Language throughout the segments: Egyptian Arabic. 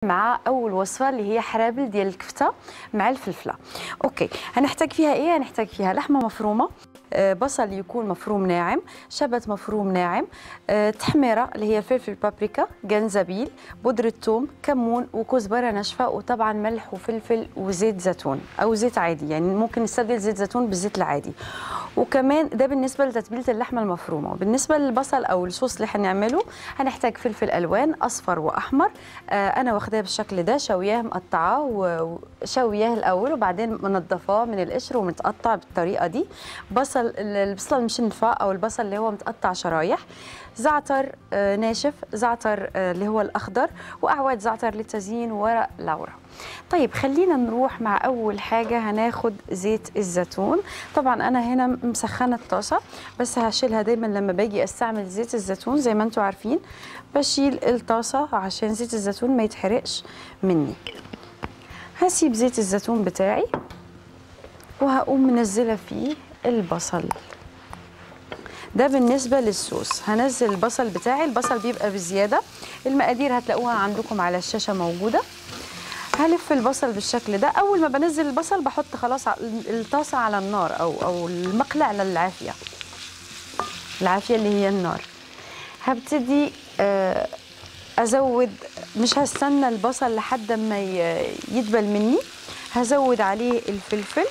مع اول وصفه اللي هي حرابل ديال الكفته مع الفلفله اوكي هنحتاج فيها ايه هنحتاج فيها لحمه مفرومه آه، بصل يكون مفروم ناعم شبت مفروم ناعم آه، تحميره اللي هي فلفل بابريكا جنزبيل بودره ثوم كمون وكزبره ناشفه وطبعا ملح وفلفل وزيت زيتون او زيت عادي يعني ممكن نستبدل زيت زيتون بالزيت العادي وكمان ده بالنسبه لتتبيله اللحمه المفرومه بالنسبه للبصل او الصوص اللي هنعمله هنحتاج فلفل الوان اصفر واحمر آه انا واخداه بالشكل ده شوياه مقطعاه وشوياه الاول وبعدين منضفاه من القشر ومتقطع بالطريقه دي بصل البصل المشنفه او البصل اللي هو متقطع شرايح زعتر آه ناشف زعتر آه اللي هو الاخضر واعواد زعتر للتزيين ورق لورا طيب خلينا نروح مع اول حاجه هناخد زيت الزيتون طبعا انا هنا مسخنه الطاسه بس هشيلها دايما لما باجي استعمل زيت الزيتون زي ما انتم عارفين بشيل الطاسه عشان زيت الزيتون ما يتحرقش مني هسيب زيت الزيتون بتاعي وهقوم منزله فيه البصل ده بالنسبة للصوص هنزل البصل بتاعي البصل بيبقى بزيادة المقادير هتلاقوها عندكم على الشاشة موجودة هلف البصل بالشكل ده اول ما بنزل البصل بحط خلاص الطاسه على النار او او المقلع على العافيه العافيه اللي هي النار هبتدي ازود مش هستنى البصل لحد ما يدبل مني هزود عليه الفلفل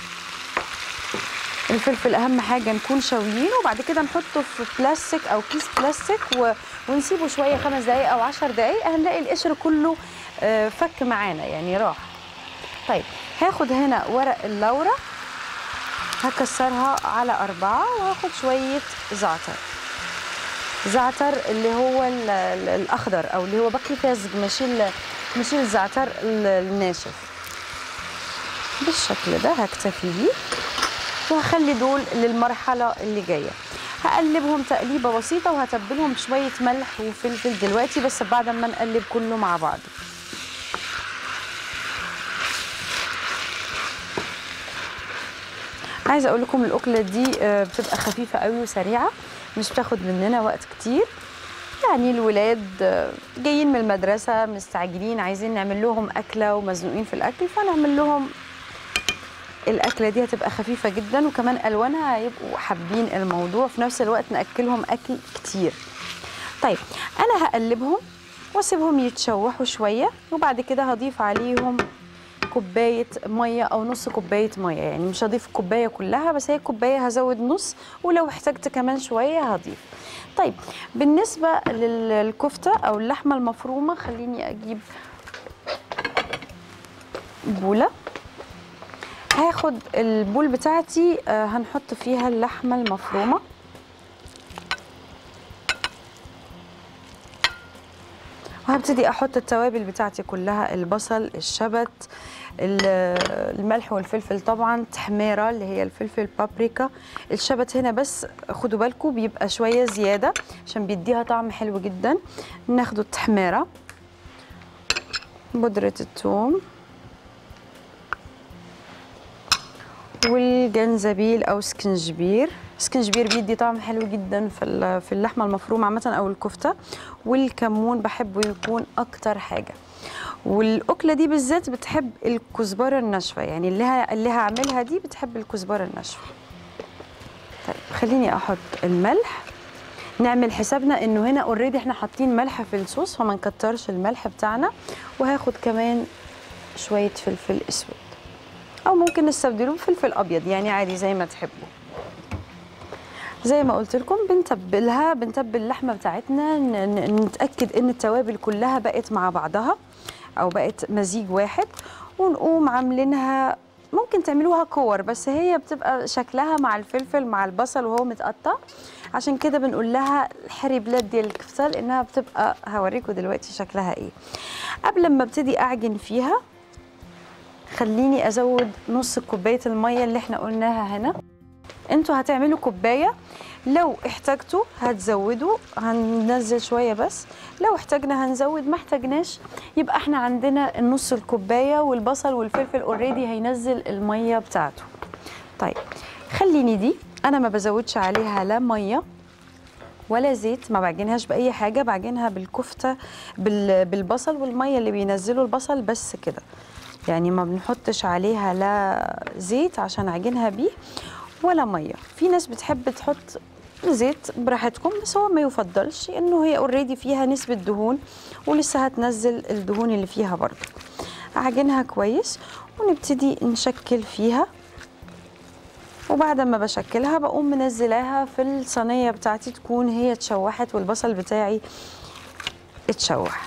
الفلفل اهم حاجه نكون شاويين وبعد كده نحطه في بلاستيك او كيس بلاستيك و... ونسيبه شويه خمس دقائق او عشر دقائق هنلاقي القشر كله فك معانا يعني راح طيب هاخد هنا ورق اللورة هكسرها على أربعة وهاخد شوية زعتر زعتر اللي هو الأخضر أو اللي هو بقي فازج مش مش الزعتر الناشف بالشكل ده هكتفي بيه وهخلي دول للمرحلة اللي جاية هقلبهم تقليبة بسيطة وهتبلهم بشوية ملح وفلفل دلوقتي بس بعد ما نقلب كله مع بعض عايزه اقول لكم الاكله دي بتبقى خفيفه قوي وسريعه مش بتاخد مننا وقت كتير يعني الولاد جايين من المدرسه مستعجلين عايزين نعمل لهم اكله ومزنوقين في الاكل فنعمل لهم الاكله دي هتبقى خفيفه جدا وكمان الوانها هيبقوا حابين الموضوع في نفس الوقت ناكلهم اكل كتير طيب انا هقلبهم واسيبهم يتشوحوا شويه وبعد كده هضيف عليهم كوبايه ميه او نص كوبايه ميه يعني مش هضيف الكوبايه كلها بس هي كوبايه هزود نص ولو احتجت كمان شويه هضيف طيب بالنسبه للكفته او اللحمه المفرومه خليني اجيب بوله هاخد البول بتاعتي هنحط فيها اللحمه المفرومه وهبتدي احط التوابل بتاعتي كلها البصل الشبت الملح والفلفل طبعا تحميره اللي هي الفلفل بابريكا الشبت هنا بس خدوا بالكم بيبقى شويه زياده عشان بيديها طعم حلو جدا ناخدوا التحميره بودره الثوم والجنزبيل او سكنجبير سكنجبير بيدي طعم حلو جدا في في اللحمه المفرومه عامه او الكفته والكمون بحبه يكون اكتر حاجه والاكله دي بالذات بتحب الكزبره الناشفه يعني اللي ها اللي هعملها دي بتحب الكزبره الناشفه طيب خليني احط الملح نعمل حسابنا انه هنا اوريدي احنا حاطين ملح في الصوص فما نكترش الملح بتاعنا وهاخد كمان شويه فلفل اسود او ممكن نستبدله بفلفل ابيض يعني عادي زي ما تحبوا زي ما قلت لكم بنتبلها بنتبل اللحمه بتاعتنا نتاكد ان التوابل كلها بقت مع بعضها او بقت مزيج واحد ونقوم عاملينها ممكن تعملوها كور بس هي بتبقى شكلها مع الفلفل مع البصل وهو متقطع عشان كده بنقول لها الحري بلاد ديال الكفته لانها بتبقى هوريكم دلوقتي شكلها ايه قبل ما ابتدي اعجن فيها خليني ازود نص كوبايه الميه اللي احنا قلناها هنا انتوا هتعملوا كوبايه لو احتاجتوا هتزودوا هننزل شويه بس لو احتاجنا هنزود ما احتاجناش يبقى احنا عندنا النص الكوبايه والبصل والفلفل اوريدي هينزل الميه بتاعته طيب خليني دي انا ما بزودش عليها لا ميه ولا زيت ما بعجنهاش باي حاجه بعجنها بالكفته بال- بالبصل والميه اللي بينزلوا البصل بس كده يعني ما بنحطش عليها لا زيت عشان اعجنها بيه ولا ميه في ناس بتحب تحط زيت براحتكم بس هو ما يفضلش انه هي اوريدي فيها نسبه دهون ولسه هتنزل الدهون اللي فيها برضه اعجنها كويس ونبتدي نشكل فيها وبعد ما بشكلها بقوم منزلاها في الصينيه بتاعتي تكون هي اتشوحت والبصل بتاعي اتشوح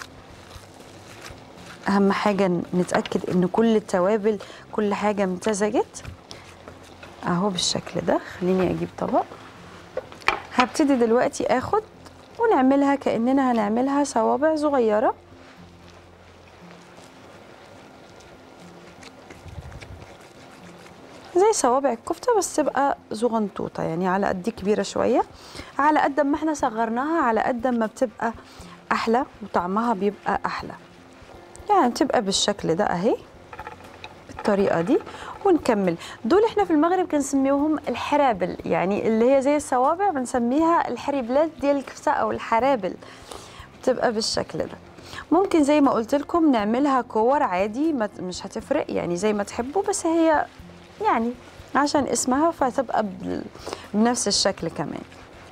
اهم حاجه نتاكد ان كل التوابل كل حاجه امتزجت اهو بالشكل ده خليني اجيب طبق هبتدي دلوقتي اخد ونعملها كاننا هنعملها صوابع صغيره زي صوابع الكفته بس تبقى زغنطوطه يعني على قد كبيره شويه على قد ما احنا صغرناها على قد ما بتبقى احلى وطعمها بيبقى احلى يعني تبقى بالشكل ده اهي بالطريقه دي ونكمل دول احنا في المغرب كنسميوهم الحرابل يعني اللي هي زي الصوابع بنسميها الحريبلات ديال الكفته او الحرابل بتبقى بالشكل ده ممكن زي ما قلت لكم نعملها كور عادي ما مش هتفرق يعني زي ما تحبوا بس هي يعني عشان اسمها فتبقى بال- بنفس الشكل كمان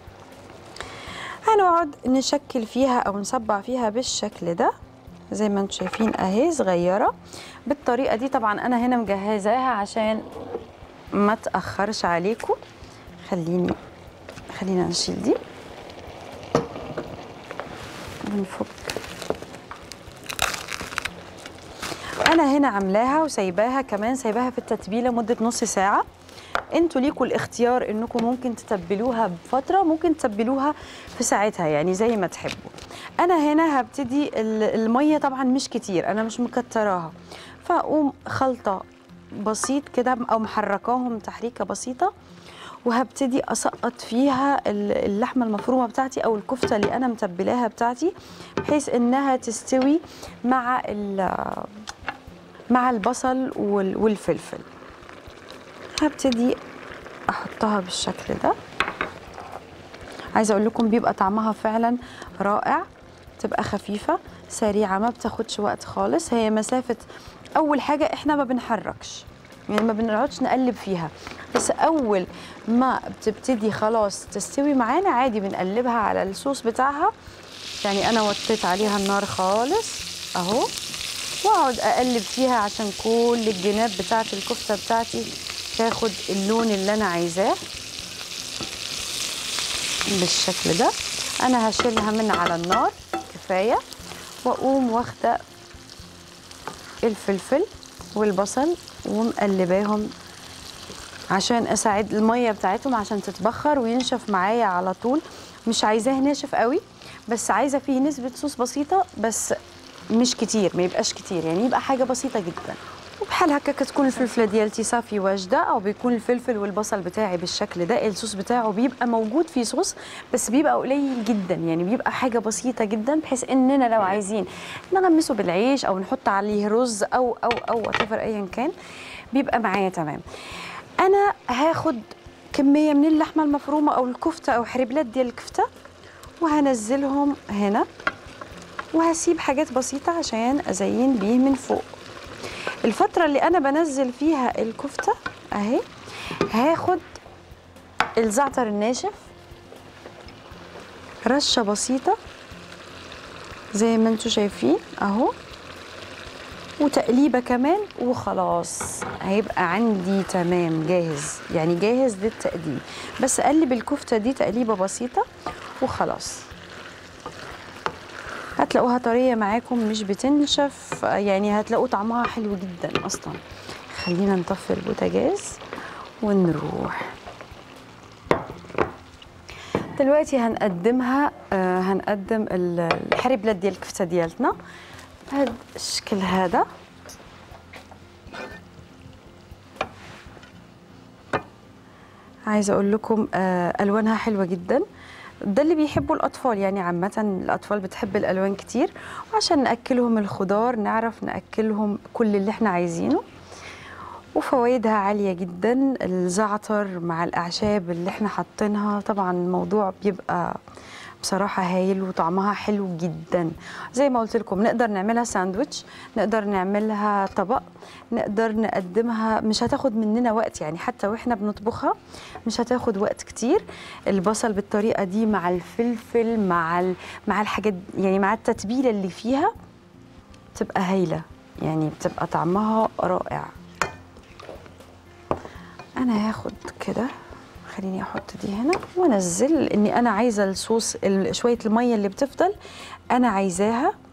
هنقعد نشكل فيها او نصبع فيها بالشكل ده زي ما انتم شايفين اهي صغيره بالطريقه دي طبعا انا هنا مجهزاها عشان ما تاخرش عليكم خليني خلينا نشيل دي ونفك انا هنا عاملاها وسايباها كمان سايباها في التتبيله مده نص ساعه انتوا ليكوا الاختيار انكم ممكن تتبلوها بفتره ممكن تتبلوها في ساعتها يعني زي ما تحبوا انا هنا هبتدي ال- الميه طبعا مش كتير انا مش مكتراها فاقوم خلطه بسيط كده او محركاهم تحريكه بسيطه وهبتدي اسقط فيها ال- اللحمه المفرومه بتاعتي او الكفته اللي انا متبلاها بتاعتي بحيث انها تستوي مع ال- مع البصل وال- والفلفل هبتدي احطها بالشكل ده عايزه اقول لكم بيبقى طعمها فعلا رائع تبقى خفيفه سريعه ما بتاخدش وقت خالص هي مسافه اول حاجه احنا ما بنحركش يعني ما بنقعدش نقلب فيها بس اول ما بتبتدي خلاص تستوي معانا عادي بنقلبها على الصوص بتاعها يعني انا وطيت عليها النار خالص اهو واقعد اقلب فيها عشان كل الجناب بتاعه الكفته بتاعتي تاخد اللون اللي انا عايزاه بالشكل ده انا هشيلها من على النار كفايه واقوم واخده الفلفل والبصل ومقلباهم عشان اساعد الميه بتاعتهم عشان تتبخر وينشف معايا على طول مش عايزاه ناشف قوي بس عايزه فيه نسبه صوص بسيطه بس مش كتير ما يبقاش كتير يعني يبقى حاجه بسيطه جدا وبحال هكا كتكون الفلفله ديالتي صافي واجده او بيكون الفلفل والبصل بتاعي بالشكل ده الصوص بتاعه بيبقى موجود فيه صوص بس بيبقى قليل جدا يعني بيبقى حاجه بسيطه جدا بحيث اننا لو عايزين نغمسه بالعيش او نحط عليه رز او او او whatever ايا كان بيبقى معايا تمام انا هاخد كميه من اللحمه المفرومه او الكفته او حربلات ديال الكفته وهنزلهم هنا وهسيب حاجات بسيطه عشان ازين بيه من فوق الفترة اللي أنا بنزل فيها الكفتة أهي هاخد الزعتر الناشف رشة بسيطة زي ما انتوا شايفين أهو وتقليبة كمان وخلاص هيبقى عندي تمام جاهز يعني جاهز للتقديم بس أقلب الكفتة دي تقليبة بسيطة وخلاص هتلاقوها طريه معاكم مش بتنشف يعني هتلاقوا طعمها حلو جدا اصلا خلينا نطفي البوتاجاز ونروح دلوقتي هنقدمها آه هنقدم ال- الحربلات ديال الكفته ديالتنا بهذا الشكل هذا عايزه اقول لكم آه الوانها حلوه جدا ده اللي بيحبوا الاطفال يعني عامه الاطفال بتحب الالوان كتير وعشان ناكلهم الخضار نعرف ناكلهم كل اللي احنا عايزينه وفوائدها عاليه جدا الزعتر مع الاعشاب اللي احنا حاطينها طبعا الموضوع بيبقى بصراحة هايل وطعمها حلو جدا زي ما قلت لكم نقدر نعملها ساندويتش نقدر نعملها طبق نقدر نقدمها مش هتاخد مننا وقت يعني حتى واحنا بنطبخها مش هتاخد وقت كتير البصل بالطريقة دي مع الفلفل مع ال- مع الحاجات يعني مع التتبيلة اللي فيها بتبقى هايلة يعني بتبقى طعمها رائع انا هاخد كده خليني احط دي هنا وانزل اني انا عايزه الصوص ال- شويه الميه اللي بتفضل انا عايزاها